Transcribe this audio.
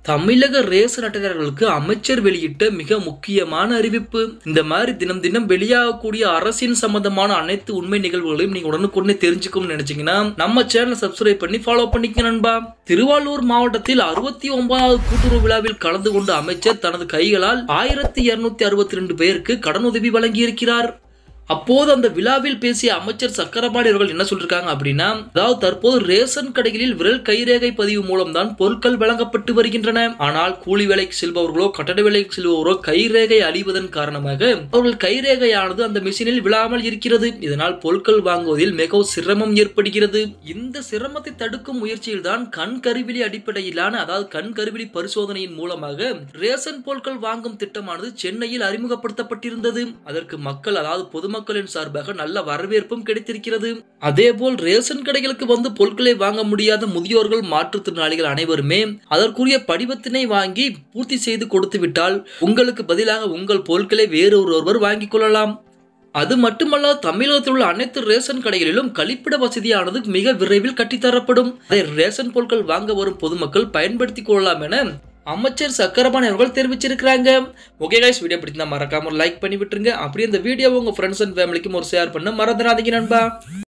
தமிழக ரேஷன் அட்டைதாரர்களுக்கு அமைச்சர் வெளியிட்ட மிக முக்கியமான அறிவிப்பு இந்த மாதிரி தினம் தினம் வெளியாகக்கூடிய அரசின் சம்பந்தமான அனைத்து உண்மை நிகழ்வுகளையும் நீங்க உடனுக்குடனே தெரிஞ்சுக்கணும்னு நினைச்சீங்கன்னா நம்ம சேனலை சப்ஸ்கிரைப் பண்ணி ஃபாலோ பண்ணிக்க நண்பா திருவாரூர் மாவட்டத்தில் அறுபத்தி ஒன்பதாவது கூட்டுறவு விழாவில் கலந்து கொண்ட அமைச்சர் தனது கைகளால் ஆயிரத்தி இருநூத்தி அறுபத்தி ரெண்டு பேருக்கு கடனுதவி வழங்கியிருக்கிறார் அப்போது அந்த விழாவில் பேசிய அமைச்சர் சக்கரபாணி அவர்கள் என்ன சொல்லிருக்காங்க அப்படின்னா அதாவது தற்போது ரேஷன் கடைகளில் விரல் கைரேகை பதிவு மூலம்தான் பொருட்கள் வழங்கப்பட்டு வருகின்றன ஆனால் கூலி வேலைக்கு செல்பவர்களோ கட்டட வேலைக்கு செல்பவர்களோ கைரேகை அழிவதன் காரணமாக அவர்கள் கைரேகையானது அந்த மிஷினில் விழாமல் இருக்கிறது இதனால் பொருட்கள் வாங்குவதில் மிகவும் சிரமம் ஏற்படுகிறது இந்த சிரமத்தை தடுக்கும் முயற்சியில் தான் கண் கருவிழி அடிப்படையிலான அதாவது கண் கருவிழி பரிசோதனையின் மூலமாக ரேஷன் பொருட்கள் வாங்கும் திட்டமானது சென்னையில் அறிமுகப்படுத்தப்பட்டிருந்தது அதற்கு மக்கள் அதாவது பொதுமக்கள் பொதுமக்களின் சார்பாக நல்ல வரவேற்பும் கிடைத்திருக்கிறது அதேபோல் ரேஷன் கடைகளுக்கு வந்து பொருட்களை வாங்க முடியாத முதியோர்கள் மாற்றுத்திறனாளிகள் அனைவருமே அதற்குரிய படிவத்தினை வாங்கி பூர்த்தி செய்து கொடுத்து விட்டால் உங்களுக்கு பதிலாக உங்கள் பொருட்களை வேறு ஒருவர் வாங்கிக் கொள்ளலாம் அது மட்டுமல்ல தமிழகத்தில் உள்ள அனைத்து ரேஷன் கடைகளிலும் கழிப்பிட வசதியானது மிக விரைவில் கட்டித்தரப்படும் அதை ரேஷன் பொருட்கள் வாங்க வரும் பொதுமக்கள் பயன்படுத்திக் கொள்ளலாம் என அமைச்சர் சக்கரபாணி அவர்கள் தெரிவிச்சிருக்கிறாங்க ஓகே கைஸ் வீடியோ பிடிச்சிருந்தா மறக்காம லைக் பண்ணி விட்டுருங்க அப்படியே இந்த வீடியோ உங்க ஃப்ரெண்ட்ஸ் அண்ட் ஃபேமிலிக்கும் ஒரு ஷேர் பண்ண மறந்துடாதீங்க நண்பா